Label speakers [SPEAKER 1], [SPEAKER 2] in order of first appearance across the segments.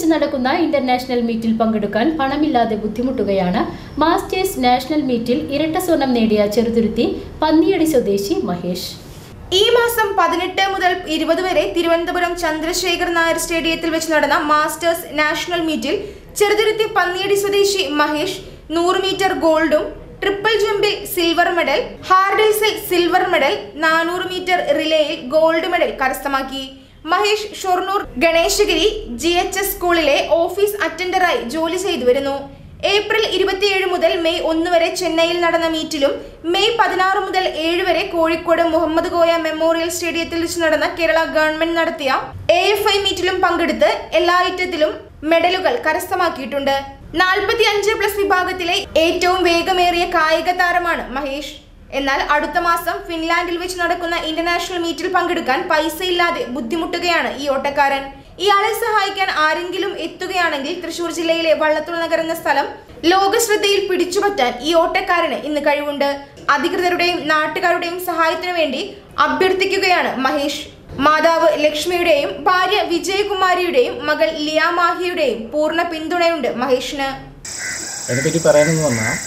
[SPEAKER 1] വെച്ച് നടക്കുന്ന ഇന്റർനാഷണൽ മീറ്റിൽ പങ്കെടുക്കാൻ പണമില്ലാതെ ബുദ്ധിമുട്ടുകയാണ് മാസ്റ്റേഴ്സ് നാഷണൽ മീറ്റിൽ ഇരട്ട സ്വർണം നേടിയ ചെറുതുരുത്തി പന്നിയടി സ്വദേശി മഹേഷ്
[SPEAKER 2] ഈ മാസം പതിനെട്ട് മുതൽ ഇരുപത് വരെ തിരുവനന്തപുരം ചന്ദ്രശേഖർ നായർ സ്റ്റേഡിയത്തിൽ വെച്ച് നടന്ന മാസ്റ്റേഴ്സ് നാഷണൽ മീറ്റിൽ ചെറുതുരുത്തി പന്നിയടി സ്വദേശി മഹേഷ് നൂറ് മീറ്റർ ഗോൾഡും ട്രിപ്പിൾ ജമ്പിൽ സിൽവർ മെഡൽ ഹാർഡിൽസിൽ സിൽവർ മെഡൽ നാനൂറ് മീറ്റർ റിലേയിൽ ഗോൾഡ് മെഡൽ കരസ്ഥമാക്കി Mahesh Shoranur Ganeshagiri G H S സ്കൂളിലെ ഓഫീസ് അറ്റൻഡറായി ജോലി ചെയ്തു വരുന്നു ഏപ്രിൽ ഇരുപത്തിയേഴ് മുതൽ മെയ് ഒന്ന് വരെ ചെന്നൈയിൽ നടന്ന മീറ്റിലും മെയ് പതിനാറ് മുതൽ ഏഴ് വരെ കോഴിക്കോട് മുഹമ്മദ് കോയ മെമ്മോറിയൽ സ്റ്റേഡിയത്തിൽ വെച്ച് നടന്ന കേരള ഗവൺമെന്റ് നടത്തിയ എ എഫ് ഐ മീറ്റിലും പങ്കെടുത്ത് എല്ലാ ഐറ്റത്തിലും മെഡലുകൾ കരസ്ഥമാക്കിയിട്ടുണ്ട് നാൽപ്പത്തി അഞ്ച് പ്ലസ് വിഭാഗത്തിലെ ഏറ്റവും വേഗമേറിയ കായിക താരമാണ് മഹേഷ് എന്നാൽ അടുത്ത മാസം ഫിൻലാൻഡിൽ വെച്ച് നടക്കുന്ന ഇന്റർനാഷണൽ മീറ്റിൽ പങ്കെടുക്കാൻ പൈസയില്ലാതെ ബുദ്ധിമുട്ടുകയാണ് ഈ ഓട്ടക്കാരൻ ഇയാളെ സഹായിക്കാൻ ആരെങ്കിലും എത്തുകയാണെങ്കിൽ തൃശൂർ ജില്ലയിലെ വള്ളത്തുൾ നഗർ എന്ന സ്ഥലം ലോകശ്രദ്ധയിൽ പിടിച്ചുപറ്റാൻ ഈ ഓട്ടക്കാരന് ഇന്ന് കഴിവുണ്ട് അധികൃതരുടെയും നാട്ടുകാരുടെയും സഹായത്തിനു വേണ്ടി അഭ്യർത്ഥിക്കുകയാണ് മഹേഷ് മാതാവ് ലക്ഷ്മിയുടെയും ഭാര്യ വിജയകുമാരിയുടെയും മകൾ ലിയ മാഹിയുടെയും പൂർണ്ണ പിന്തുണയുണ്ട് മഹേഷിന്
[SPEAKER 3] അതിനെപ്പറ്റി പറയാനെന്ന് പറഞ്ഞാൽ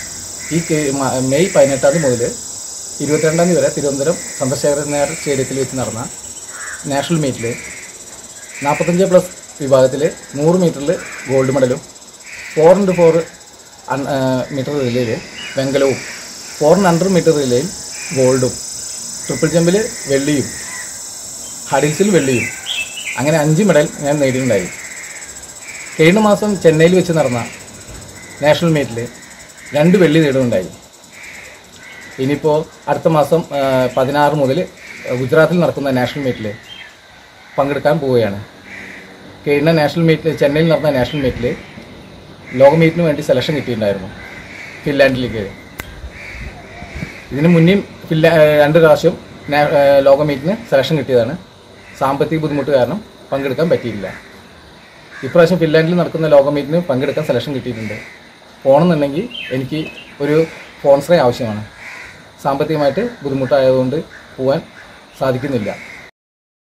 [SPEAKER 3] ഈ കെ- മ- മെയ് പതിനെട്ടാം തീയതി മുതൽ ഇരുപത്തിരണ്ടാം തീയതി വരെ തിരുവനന്തപുരം ചന്ദ്രശേഖരൻ നായർ സ്റ്റേഡിയത്തിൽ വെച്ച് നടന്ന നാഷണൽ മീറ്റിൽ നാൽപ്പത്തഞ്ച് പ്ലസ് വിഭാഗത്തിൽ നൂറ് മീറ്ററിൽ ഗോൾഡ് മെഡലും ഫോർ ഇൻറ്റു ഫോർ മീറ്റർ റിലേയിൽ വെങ്കലവും ഫോർ ഹൺഡ്രഡ് മീറ്റർ റിലേയിൽ ഗോൾഡും ട്രിപ്പിൾ ജമ്പിൽ വെള്ളിയും ഹഡിൽസിൽ വെള്ളിയും അങ്ങനെ അഞ്ച് മെഡൽ ഞാൻ നേടിയിട്ടുണ്ടായി കഴിഞ്ഞ മാസം ചെന്നൈയിൽ വെച്ച് നടന്ന നാഷണൽ മീറ്റിൽ രണ്ട് വെള്ളി നേടുകയുണ്ടായി ഇനിയിപ്പോൾ അടുത്ത മാസം ആ, പതിനാറ് മുതൽ ഗുജറാത്തിൽ നടക്കുന്ന നാഷണൽ മീറ്റിൽ പങ്കെടുക്കാൻ പോവുകയാണ് കഴിഞ്ഞ നാഷണൽ മീറ്റിൽ ചെന്നൈയിൽ നടന്ന നാഷണൽ മീറ്റിൽ ലോക മീറ്റിന് വേണ്ടി സെലക്ഷൻ കിട്ടിയിട്ടുണ്ടായിരുന്നു ഫിൻലാൻഡിലേക്ക് ഇതിന് മുന്നേയും ഫിൻലാ ആ, രണ്ട് പ്രാവശ്യം നാ- ആ, ലോക മീറ്റിന് സെലക്ഷൻ കിട്ടിയതാണ് സാമ്പത്തിക ബുദ്ധിമുട്ട് കാരണം പങ്കെടുക്കാൻ പറ്റിയില്ല ഇപ്രാവശ്യം ഫിൻലാൻഡിൽ നടക്കുന്ന ലോക മീറ്റിന് പങ്കെടുക്കാൻ സെലക്ഷൻ കിട്ടിയിട്ടുണ്ട് പോകണമെന്നുണ്ടെങ്കിൽ എനിക്ക് ഒരു സ്പോൺസറെ ആവശ്യമാണ് സാമ്പത്തികമായിട്ട് ബുദ്ധിമുട്ടായതുകൊണ്ട് പോകാൻ സാധിക്കുന്നില്ല